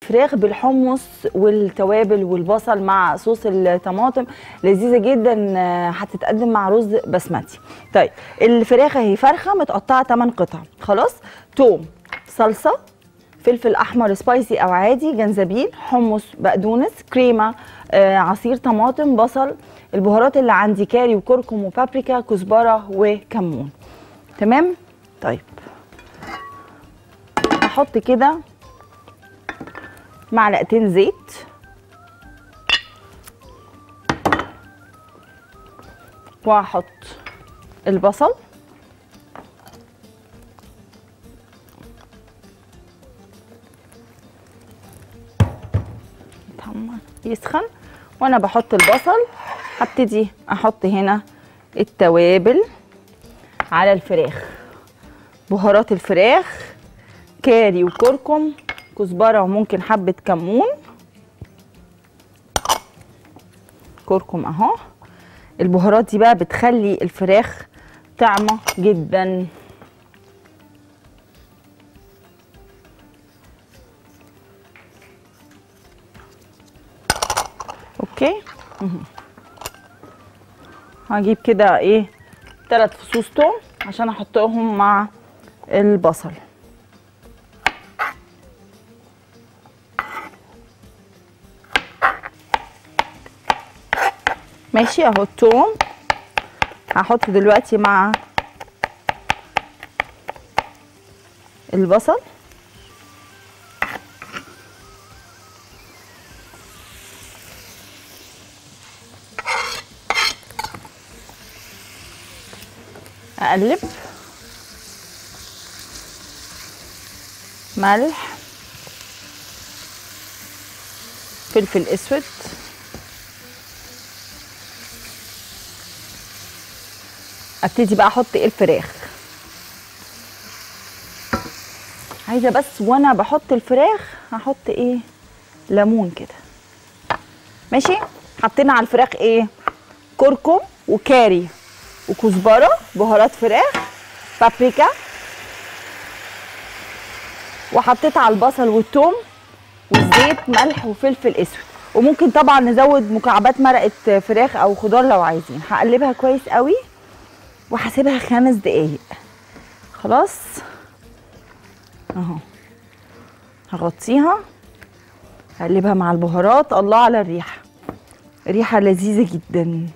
فراخ بالحمص والتوابل والبصل مع صوص الطماطم لذيذه جدا آه، هتتقدم مع رز بسمتي طيب الفراخ اهي فرخه متقطعه 8 قطع خلاص توم صلصه فلفل احمر سبايسي او عادي جنزبيل حمص بقدونس كريمه آه، عصير طماطم بصل البهارات اللي عندي كاري وكركم وبابريكا كزبره وكمون تمام طيب هحط كده معلقتين زيت وهحط البصل يتحمر يسخن وانا بحط البصل هبتدي احط هنا التوابل على الفراخ بهارات الفراخ كاري وكركم كزبره وممكن حبه كمون كركم اهو البهارات دي بقى بتخلي الفراخ طعمه جدا اوكي مهم. هجيب كده ايه ثلاث فصوص توم عشان احطهم مع البصل ماشي اهو التوم هحط دلوقتي مع البصل اقلب ملح فلفل اسود ابتدي بقى احط ايه الفراخ عايزه بس وانا بحط الفراخ هحط ايه ليمون كده ماشي حطينا على الفراخ ايه كركم وكاري وكزبره بهارات فراخ بابريكا وحطيت على البصل والثوم والزيت ملح وفلفل اسود وممكن طبعا نزود مكعبات مرقه فراخ او خضار لو عايزين هقلبها كويس قوي وهسيبها خمس دقايق خلاص اهو هغطيها هقلبها مع البهارات الله على الريحه ريحه لذيذه جدا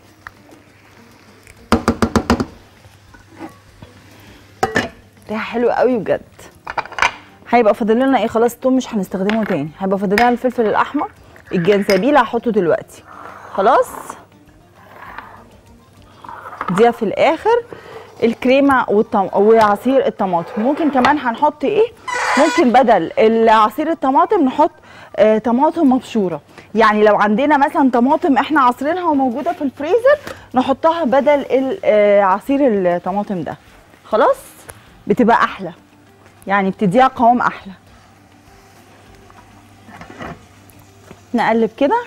ريحه حلوه قوي بجد هيبقى فاضل لنا ايه خلاص التوم مش هنستخدمه تاني هيبقى فاضل لنا الفلفل الاحمر الجنزبيل هحطه دلوقتي خلاص دي في الاخر الكريمه والطم... وعصير الطماطم ممكن كمان هنحط ايه ممكن بدل العصير الطماطم نحط آه طماطم مبشوره يعني لو عندنا مثلا طماطم احنا عصرينها وموجوده في الفريزر نحطها بدل ال- آه عصير الطماطم ده خلاص بتبقى احلى يعني بتديها قوام احلى نقلب كده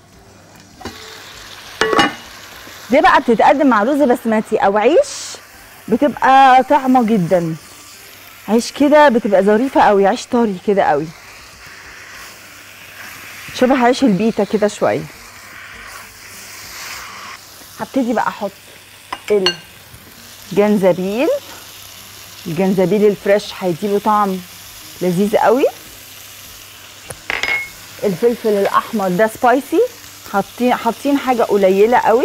دي بقى بتتقدم مع رز بسمتي او عيش بتبقى طعمه جدا عيش كده بتبقى ظريفه قوي عيش طري كده قوي شبه عيش البيتا كده شويه هبتدي بقى احط الجنزبيل الجنزبيل الفريش هيديله طعم لذيذ قوي الفلفل الاحمر ده سبايسي حاطين حاطين حاجه قليله قوي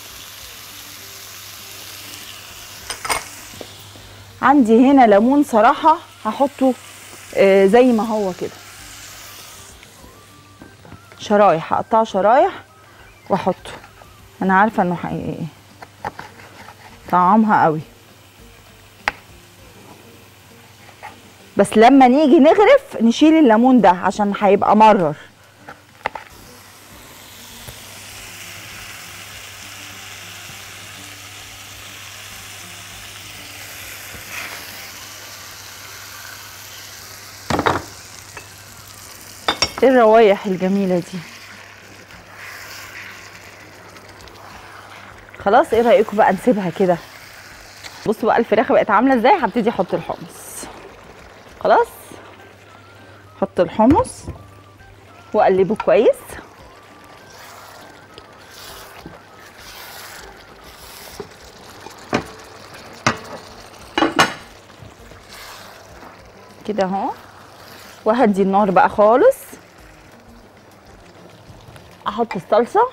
عندي هنا ليمون صراحه هحطه آه، زي ما هو كده شرايح هقطعه شرايح واحطه انا عارفه انه حقيقي طعمها قوي بس لما نيجي نغرف نشيل الليمون ده عشان هيبقى مرر ايه الروايح الجميله دي خلاص ايه رايكم بقى نسيبها كده بصوا بقى الفراخ بقت عامله ازاي هبتدي احط الحمص خلاص حط الحمص واقلبه كويس كده اهو وهدي النار بقى خالص احط الصلصه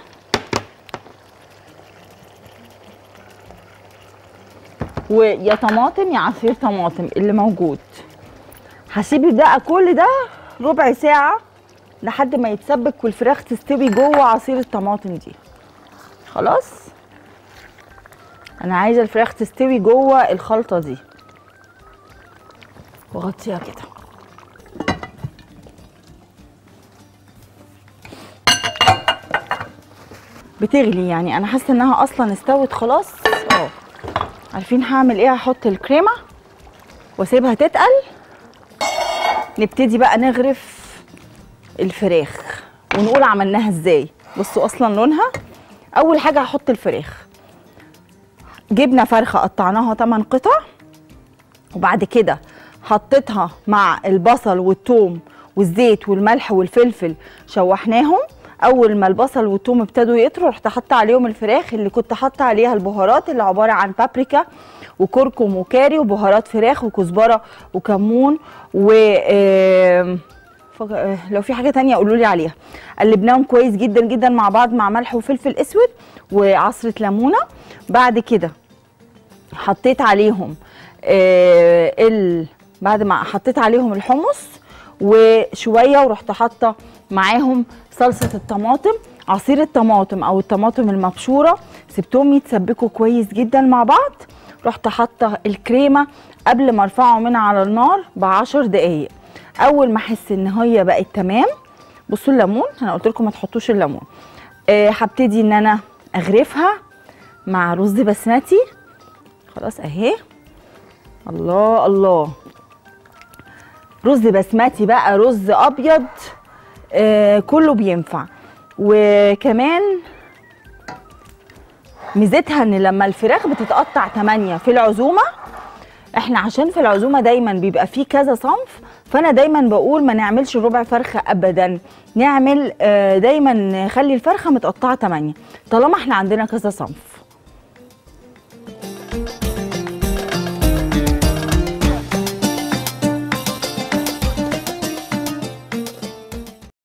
ويا طماطم يا عصير طماطم اللي موجود هسيب بقى كل ده ربع ساعه لحد ما يتسبك والفراخ تستوي جوه عصير الطماطم دي خلاص انا عايزه الفراخ تستوي جوه الخلطه دي واغطيها كده بتغلي يعني انا حاسه انها اصلا استوت خلاص اه عارفين هعمل ايه هحط الكريمه واسيبها تتقل نبتدي بقى نغرف الفراخ ونقول عملناها ازاي بصوا اصلا لونها اول حاجه هحط الفراخ جبنه فرخه قطعناها 8 قطع وبعد كده حطيتها مع البصل والثوم والزيت والملح والفلفل شوحناهم اول ما البصل والثوم ابتدوا يطروا رحت حاطه عليهم الفراخ اللي كنت حاطه عليها البهارات اللي عباره عن بابريكا وكركم وكاري وبهارات فراخ وكزبره وكمون و آم، فك- آه، لو في حاجه تانية قولوا لي عليها قلبناهم كويس جدا جدا مع بعض مع ملح وفلفل اسود وعصره ليمونه بعد كده حطيت عليهم آه ال بعد ما حطيت عليهم الحمص وشويه ورحت حاطه معاهم صلصه الطماطم عصير الطماطم او الطماطم المبشوره سبتهم يتسبكوا كويس جدا مع بعض رحت حاطه الكريمه قبل ما ارفعه من على النار بعشر دقايق اول ما احس ان هي بقت تمام بصوا الليمون انا قلت لكم ما تحطوش الليمون آه، هبتدي ان انا اغرفها مع رز بسمتي خلاص اهي الله الله رز بسمتي بقى رز ابيض آه كله بينفع وكمان ميزتها ان لما الفراخ بتتقطع 8 في العزومه احنا عشان في العزومه دايما بيبقى فيه كذا صنف فانا دايما بقول ما نعملش ربع فرخه ابدا نعمل آه، دايما نخلي الفرخه متقطعه 8 طالما احنا عندنا كذا صنف